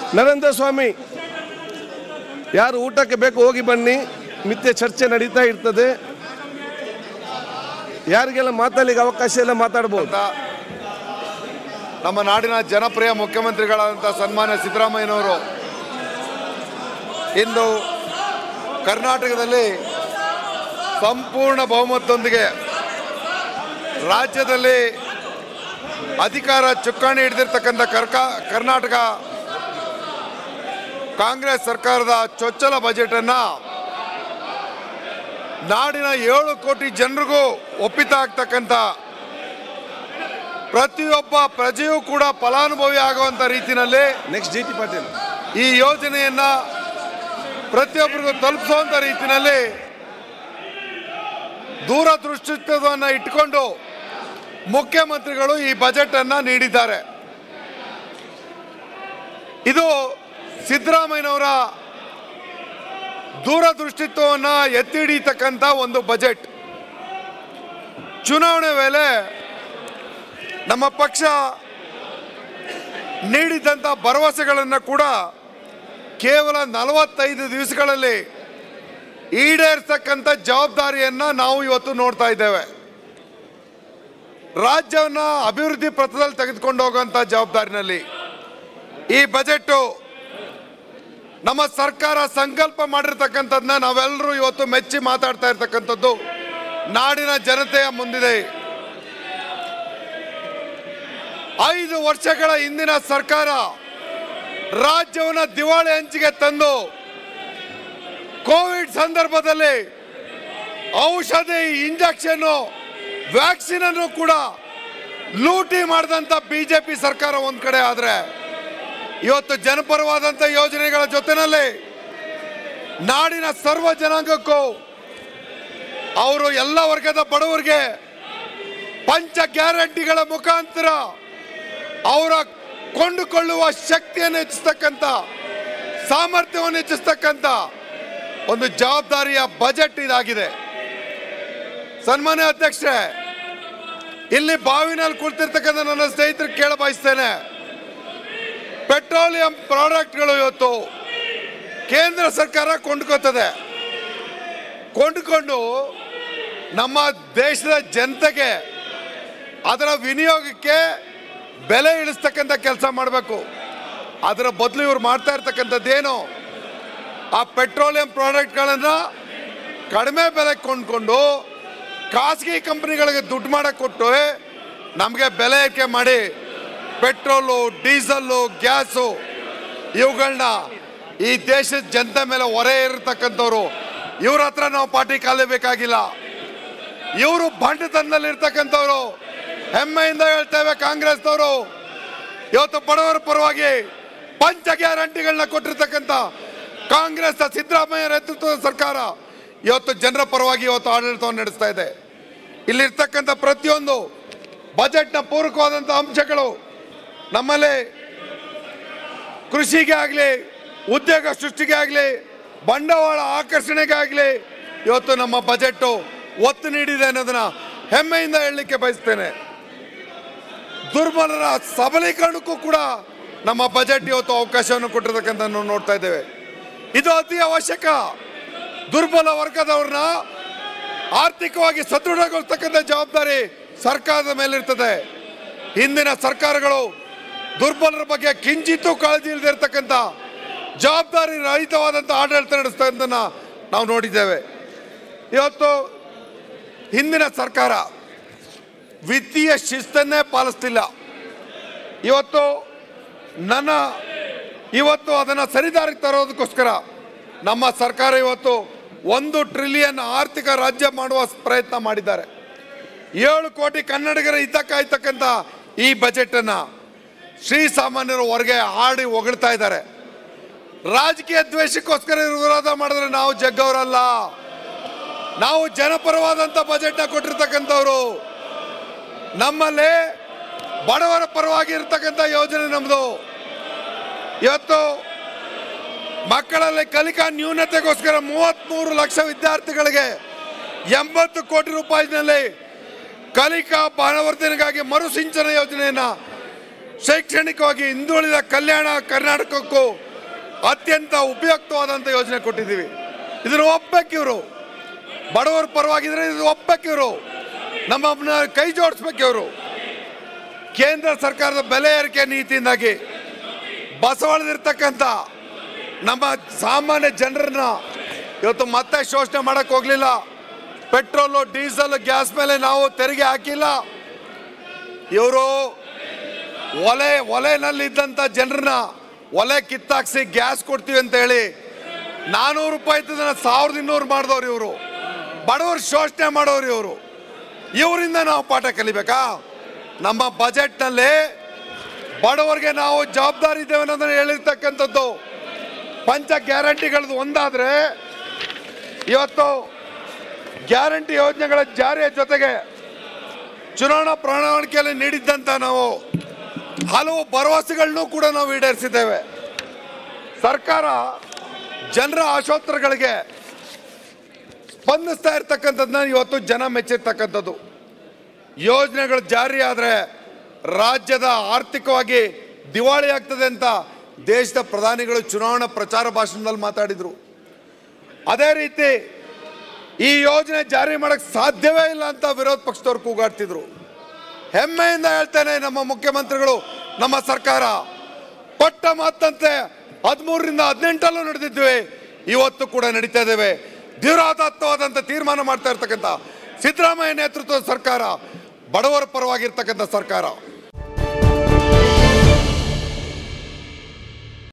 ನರೇಂದ್ರ ಸ್ವಾಮಿ ಯಾರು ಊಟಕ್ಕೆ ಬೇಕು ಹೋಗಿ ಬನ್ನಿ ಮಿಥ್ಯೆ ಚರ್ಚೆ ನಡೀತಾ ಇರ್ತದೆ ಯಾರಿಗೆಲ್ಲ ಮಾತಾಡ್ಲಿಕ್ಕೆ ಅವಕಾಶ ಇಲ್ಲ ಮಾತಾಡ್ಬೋದು ಅಂತ ನಮ್ಮ ನಾಡಿನ ಜನಪ್ರಿಯ ಮುಖ್ಯಮಂತ್ರಿಗಳಾದಂಥ ಸನ್ಮಾನ್ಯ ಸಿದ್ದರಾಮಯ್ಯನವರು ಇಂದು ಕರ್ನಾಟಕದಲ್ಲಿ ಸಂಪೂರ್ಣ ಬಹುಮತದೊಂದಿಗೆ ರಾಜ್ಯದಲ್ಲಿ ಅಧಿಕಾರ ಚುಕ್ಕಾಣಿ ಹಿಡಿದಿರ್ತಕ್ಕಂಥ ಕರ್ಕಾ ಕರ್ನಾಟಕ ಕಾಂಗ್ರೆಸ್ ಸರ್ಕಾರದ ಚೊಚ್ಚಲ ಬಜೆಟನ್ನು ನಾಡಿನ ಏಳು ಕೋಟಿ ಜನರಿಗೂ ಒಪ್ಪಿತ ಆಗ್ತಕ್ಕಂಥ ಪ್ರತಿಯೊಬ್ಬ ಪ್ರಜೆಯೂ ಕೂಡ ಫಲಾನುಭವಿ ಆಗುವಂಥ ರೀತಿಯಲ್ಲಿ ನೆಕ್ಸ್ಟ್ ಜಿ ಟಿ ಪಾಟೀಲ್ ಈ ಯೋಜನೆಯನ್ನ ಪ್ರತಿಯೊಬ್ಬರಿಗೂ ತಲುಪಿಸುವಂಥ ರೀತಿಯಲ್ಲಿ ದೂರದೃಷ್ಟಿತ್ವವನ್ನು ಇಟ್ಕೊಂಡು ಮುಖ್ಯಮಂತ್ರಿಗಳು ಈ ಬಜೆಟ್ ಅನ್ನ ನೀಡಿದ್ದಾರೆ ಇದು ಸಿದ್ದರಾಮಯ್ಯನವರ ದೂರದೃಷ್ಟಿತ್ವವನ್ನು ಎತ್ತಿ ಹಿಡಿತಕ್ಕಂಥ ಒಂದು ಬಜೆಟ್ ಚುನಾವಣೆ ವೇಳೆ ನಮ್ಮ ಪಕ್ಷ ನೀಡಿದಂಥ ಭರವಸೆಗಳನ್ನು ಕೂಡ ಕೇವಲ ನಲವತ್ತೈದು ದಿವಸಗಳಲ್ಲಿ ಈಡೇರಿಸತಕ್ಕಂಥ ಜವಾಬ್ದಾರಿಯನ್ನ ನಾವು ಇವತ್ತು ನೋಡ್ತಾ ಇದ್ದೇವೆ ರಾಜ್ಯವನ್ನ ಅಭಿವೃದ್ಧಿ ಪಥದಲ್ಲಿ ತೆಗೆದುಕೊಂಡು ಹೋಗುವಂಥ ಜವಾಬ್ದಾರಿನಲ್ಲಿ ಈ ಬಜೆಟ್ಟು ನಮ್ಮ ಸರ್ಕಾರ ಸಂಕಲ್ಪ ಮಾಡಿರ್ತಕ್ಕಂಥದ್ದನ್ನ ನಾವೆಲ್ಲರೂ ಇವತ್ತು ಮೆಚ್ಚಿ ಮಾತಾಡ್ತಾ ಇರ್ತಕ್ಕಂಥದ್ದು ನಾಡಿನ ಜನತೆಯ ಮುಂದಿದೆ ಐದು ವರ್ಷಗಳ ಹಿಂದಿನ ಸರ್ಕಾರ ರಾಜ್ಯವನ್ನು ದಿವಾಳಿ ಅಂಚಿಗೆ ತಂದು ಕೋವಿಡ್ ಸಂದರ್ಭದಲ್ಲಿ ಔಷಧಿ ಇಂಜೆಕ್ಷನ್ ವ್ಯಾಕ್ಸಿನ್ ಅನ್ನು ಕೂಡ ಲೂಟಿ ಮಾಡಿದಂತ ಬಿಜೆಪಿ ಸರ್ಕಾರ ಒಂದ್ ಕಡೆ ಆದ್ರೆ ಇವತ್ತು ಜನಪರವಾದಂತ ಯೋಜನೆಗಳ ಜೊತೆನಲ್ಲಿ ನಾಡಿನ ಸರ್ವ ಜನಾಂಗಕ್ಕೂ ಅವರು ಎಲ್ಲ ವರ್ಗದ ಬಡವರಿಗೆ ಪಂಚ ಗ್ಯಾರಂಟಿಗಳ ಮುಖಾಂತರ ಅವರ ಕೊಂಡುಕೊಳ್ಳುವ ಶಕ್ತಿಯನ್ನು ಹೆಚ್ಚಿಸ್ತಕ್ಕಂಥ ಸಾಮರ್ಥ್ಯವನ್ನು ಹೆಚ್ಚಿಸ್ತಕ್ಕಂಥ ಒಂದು ಜವಾಬ್ದಾರಿಯ ಬಜೆಟ್ ಇದಾಗಿದೆ ಸನ್ಮಾನ್ಯ ಅಧ್ಯಕ್ಷರೇ ಇಲ್ಲಿ ಬಾವಿನಲ್ಲಿ ಕುಳಿತಿರ್ತಕ್ಕಂಥ ನನ್ನ ಸ್ನೇಹಿತರು ಕೇಳ ಬಯಸ್ತೇನೆ ಪೆಟ್ರೋಲಿಯಂ ಪ್ರಾಡಕ್ಟ್ಗಳು ಇವತ್ತು ಕೇಂದ್ರ ಸರ್ಕಾರ ಕೊಂಡ್ಕೋತದೆ ಕೊಂಡುಕೊಂಡು ನಮ್ಮ ದೇಶದ ಜನತೆಗೆ ಅದರ ವಿನಿಯೋಗಕ್ಕೆ ಬೆಲೆ ಇಳಿಸ್ತಕ್ಕಂಥ ಕೆಲಸ ಮಾಡಬೇಕು ಅದರ ಬದಲು ಇವ್ರು ಮಾಡ್ತಾ ಇರ್ತಕ್ಕಂಥದ್ದೇನು ಆ ಪೆಟ್ರೋಲಿಯಂ ಪ್ರಾಡಕ್ಟ್ಗಳನ್ನು ಕಡಿಮೆ ಬೆಲೆ ಕೊಂಡ್ಕೊಂಡು ಖಾಸಗಿ ಕಂಪನಿಗಳಿಗೆ ದುಡ್ಡು ಮಾಡಕ್ಕೆ ಕೊಟ್ಟು ನಮಗೆ ಬೆಲೆ ಏರಿಕೆ ಮಾಡಿ ಪೆಟ್ರೋಲು ಡೀಸಲ್ಲು ಗ್ಯಾಸು ಇವುಗಳನ್ನ ಈ ದೇಶದ ಜನತೆ ಮೇಲೆ ಹೊರೆ ಇರತಕ್ಕಂಥವ್ರು ಇವ್ರ ಹತ್ರ ನಾವು ಪಾರ್ಟಿ ಕಾಲೇಬೇಕಾಗಿಲ್ಲ ಇವರು ಬಂಡತನದಲ್ಲಿ ಇರ್ತಕ್ಕಂಥವ್ರು ಹೆಮ್ಮೆಯಿಂದ ಹೇಳ್ತೇವೆ ಕಾಂಗ್ರೆಸ್ನವರು ಇವತ್ತು ಬಡವರ ಪರವಾಗಿ ಪಂಚ ಗ್ಯಾರಂಟಿಗಳನ್ನ ಕೊಟ್ಟಿರ್ತಕ್ಕಂಥ ಕಾಂಗ್ರೆಸ್ ಸಿದ್ದರಾಮಯ್ಯ ನೇತೃತ್ವದ ಸರ್ಕಾರ ಇವತ್ತು ಜನರ ಪರವಾಗಿ ಇವತ್ತು ಆಡಳಿತವನ್ನು ನಡೆಸ್ತಾ ಇದೆ ಇಲ್ಲಿರ್ತಕ್ಕಂಥ ಪ್ರತಿಯೊಂದು ಬಜೆಟ್ನ ಪೂರಕವಾದಂಥ ಅಂಶಗಳು ನಮ್ಮಲ್ಲಿ ಕೃಷಿಗೆ ಆಗಲಿ ಉದ್ಯೋಗ ಸೃಷ್ಟಿಗೆ ಆಗಲಿ ಬಂಡವಾಳ ಆಕರ್ಷಣೆಗೆ ಆಗಲಿ ಇವತ್ತು ನಮ್ಮ ಬಜೆಟ್ಟು ಒತ್ತು ನೀಡಿದೆ ಅನ್ನೋದನ್ನ ಹೆಮ್ಮೆಯಿಂದ ಹೇಳಲಿಕ್ಕೆ ಬಯಸ್ತೇನೆ ದುರ್ಬಲರ ಸಬಲೀಕರಣಕ್ಕೂ ಕೂಡ ನಮ್ಮ ಬಜೆಟ್ ಇವತ್ತು ಅವಕಾಶವನ್ನು ಕೊಟ್ಟಿರ್ತಕ್ಕಂಥ ನಾವು ನೋಡ್ತಾ ಇದ್ದೇವೆ ಇದು ಅತಿ ಅವಶ್ಯಕ ದುರ್ಬಲ ವರ್ಗದವ್ರನ್ನ ಆರ್ಥಿಕವಾಗಿ ಸದೃಢಗೊಳಿಸ್ತಕ್ಕಂಥ ಜವಾಬ್ದಾರಿ ಸರ್ಕಾರದ ಮೇಲಿರ್ತದೆ ಹಿಂದಿನ ಸರ್ಕಾರಗಳು ದುರ್ಬಲರ ಬಗ್ಗೆ ಕಿಂಚಿತ್ತೂ ಕಾಳಜಿ ಇಲ್ಲದಿರ್ತಕ್ಕಂಥ ಜವಾಬ್ದಾರಿ ರಹಿತವಾದಂಥ ಆಡಳಿತ ನಡೆಸ್ತಾ ಇದ್ದನ್ನ ನಾವು ನೋಡಿದ್ದೇವೆ ಇವತ್ತು ಹಿಂದಿನ ಸರ್ಕಾರ ವಿತ್ತೀಯ ಶಿಸ್ತನ್ನೇ ಪಾಲಿಸ್ತಿಲ್ಲ ಇವತ್ತು ನನ್ನ ಇವತ್ತು ಅದನ್ನು ಸರಿದಾರಿಗೆ ತರೋದಕ್ಕೋಸ್ಕರ ನಮ್ಮ ಸರ್ಕಾರ ಇವತ್ತು ಒಂದು ಟ್ರಿಲಿಯನ್ ಆರ್ಥಿಕ ರಾಜ್ಯ ಮಾಡುವ ಪ್ರಯತ್ನ ಮಾಡಿದ್ದಾರೆ ಏಳು ಕೋಟಿ ಕನ್ನಡಿಗರ ಹಿತ ಕಾಯ್ತಕ್ಕಂಥ ಈ ಬಜೆಟನ್ನು ಶ್ರೀಸಾಮಾನ್ಯರು ಹೊರಗೆ ಹಾಡಿ ಹೊಗಳ್ತಾ ಇದ್ದಾರೆ ರಾಜಕೀಯ ದ್ವೇಷಕ್ಕೋಸ್ಕರ ಇವ್ರು ವಿರೋಧ ಮಾಡಿದ್ರೆ ನಾವು ಜಗ್ಗವರಲ್ಲ ನಾವು ಜನಪರವಾದಂಥ ಬಜೆಟ್ನ ಕೊಟ್ಟಿರ್ತಕ್ಕಂಥವ್ರು ನಮ್ಮಲ್ಲಿ ಬಡವರ ಪರವಾಗಿ ಇರ್ತಕ್ಕಂಥ ಯೋಜನೆ ನಮ್ಮದು ಇವತ್ತು ಮಕ್ಕಳಲ್ಲಿ ಕಲಿಕಾ ನ್ಯೂನತೆಗೋಸ್ಕರ ಮೂವತ್ತ್ಮೂರು ಲಕ್ಷ ವಿದ್ಯಾರ್ಥಿಗಳಿಗೆ ಎಂಬತ್ತು ಕೋಟಿ ರೂಪಾಯಿನಲ್ಲಿ ಕಲಿಕಾ ಬಲವರ್ಧನೆಗಾಗಿ ಮರುಸಿಂಚನ ಯೋಜನೆಯನ್ನ ಶೈಕ್ಷಣಿಕವಾಗಿ ಹಿಂದುಳಿದ ಕಲ್ಯಾಣ ಕರ್ನಾಟಕಕ್ಕೂ ಅತ್ಯಂತ ಉಪಯುಕ್ತವಾದಂಥ ಯೋಜನೆ ಕೊಟ್ಟಿದ್ದೀವಿ ಇದನ್ನು ಒಪ್ಪಬೇಕಿವರು ಬಡವರ ಪರವಾಗಿದ್ರೆ ಇದು ಒಪ್ಪಬೇಕಿವರು ನಮ್ಮನ್ನ ಕೈ ಜೋಡಿಸ್ಬೇಕಿವರು ಕೇಂದ್ರ ಸರ್ಕಾರದ ಬೆಲೆ ಏರಿಕೆ ನೀತಿಯಿಂದಾಗಿ ಬಸವಳಿದಿರ್ತಕ್ಕಂಥ ನಮ್ಮ ಸಾಮಾನ್ಯ ಜನರನ್ನ ಇವತ್ತು ಮತ್ತೆ ಶೋಷಣೆ ಮಾಡಕ್ ಹೋಗ್ಲಿಲ್ಲ ಪೆಟ್ರೋಲು ಡೀಸೆಲ್ ಗ್ಯಾಸ್ ಮೇಲೆ ನಾವು ತೆರಿಗೆ ಹಾಕಿಲ್ಲ ಇವರು ಒಲೆ ಒಲೆನಲ್ಲಿದ್ದಂಥ ಜನರನ್ನ ಒಲೆ ಕಿತ್ತಾಕ್ಸಿ ಗ್ಯಾಸ್ ಕೊಡ್ತೀವಿ ಅಂತ ಹೇಳಿ ನಾನೂರು ರೂಪಾಯಿ ಇದ್ದದನ್ನ ಸಾವಿರದ ಇನ್ನೂರು ಮಾಡಿದವ್ರು ಇವರು ಬಡವರು ಶೋಷಣೆ ಮಾಡೋರು ಇವರು ಇವರಿಂದ ನಾವು ಪಾಠ ಕಲಿಬೇಕಾ ನಮ್ಮ ಬಜೆಟ್ನಲ್ಲಿ ಬಡವರಿಗೆ ನಾವು ಜವಾಬ್ದಾರಿ ಇದ್ದೇವೆ ಅನ್ನೋದನ್ನ ಹೇಳಿರ್ತಕ್ಕಂಥದ್ದು ಪಂಚ ಗ್ಯಾರಂಟಿಗಳದ್ದು ಒಂದಾದ್ರೆ ಇವತ್ತು ಗ್ಯಾರಂಟಿ ಯೋಜನೆಗಳ ಜಾರಿಯ ಜೊತೆಗೆ ಚುನಾವಣಾ ಪ್ರಣಾಳಿಕೆಯಲ್ಲಿ ನೀಡಿದ್ದಂತ ನಾವು ಹಲವು ಭರವಸೆಗಳನ್ನು ಕೂಡ ನಾವು ಈಡೇರಿಸಿದ್ದೇವೆ ಸರ್ಕಾರ ಜನರ ಆಶೋತ್ತರಗಳಿಗೆ ಸ್ಪಂದಿಸ್ತಾ ಇರ್ತಕ್ಕಂಥದ್ದನ್ನ ಇವತ್ತು ಜನ ಮೆಚ್ಚಿರ್ತಕ್ಕಂಥದ್ದು ಯೋಜನೆಗಳು ಜಾರಿ ಆದರೆ ರಾಜ್ಯದ ಆರ್ಥಿಕವಾಗಿ ದಿವಾಳಿ ಆಗ್ತದೆ ಅಂತ ದೇಶದ ಪ್ರಧಾನಿಗಳು ಚುನಾವಣಾ ಪ್ರಚಾರ ಭಾಷಣದಲ್ಲಿ ಮಾತಾಡಿದರು ಅದೇ ರೀತಿ ಈ ಯೋಜನೆ ಜಾರಿ ಮಾಡಕ್ ಸಾಧ್ಯವೇ ಇಲ್ಲ ಅಂತ ವಿರೋಧ ಪಕ್ಷದವ್ರು ಕೂಗಾಡ್ತಿದ್ರು ಹೆಮ್ಮೆಯಿಂದ ಹೇಳ್ತೇನೆ ನಮ್ಮ ಮುಖ್ಯಮಂತ್ರಿಗಳು ನಮ್ಮ ಸರ್ಕಾರ ಪಟ್ಟ ಮಾತಂತೆ ಹದಿಮೂರರಿಂದ ಹದಿನೆಂಟಲ್ಲೂ ನಡೆದಿದ್ವಿ ಇವತ್ತು ಕೂಡ ನಡೀತಾ ಇದ್ದೇವೆ ಧೀರಾದತ್ತವಾದಂಥ ತೀರ್ಮಾನ ಮಾಡ್ತಾ ಇರ್ತಕ್ಕಂಥ ಸಿದ್ದರಾಮಯ್ಯ ನೇತೃತ್ವದ ಸರ್ಕಾರ ಬಡವರ ಪರವಾಗಿರ್ತಕ್ಕಂಥ ಸರ್ಕಾರ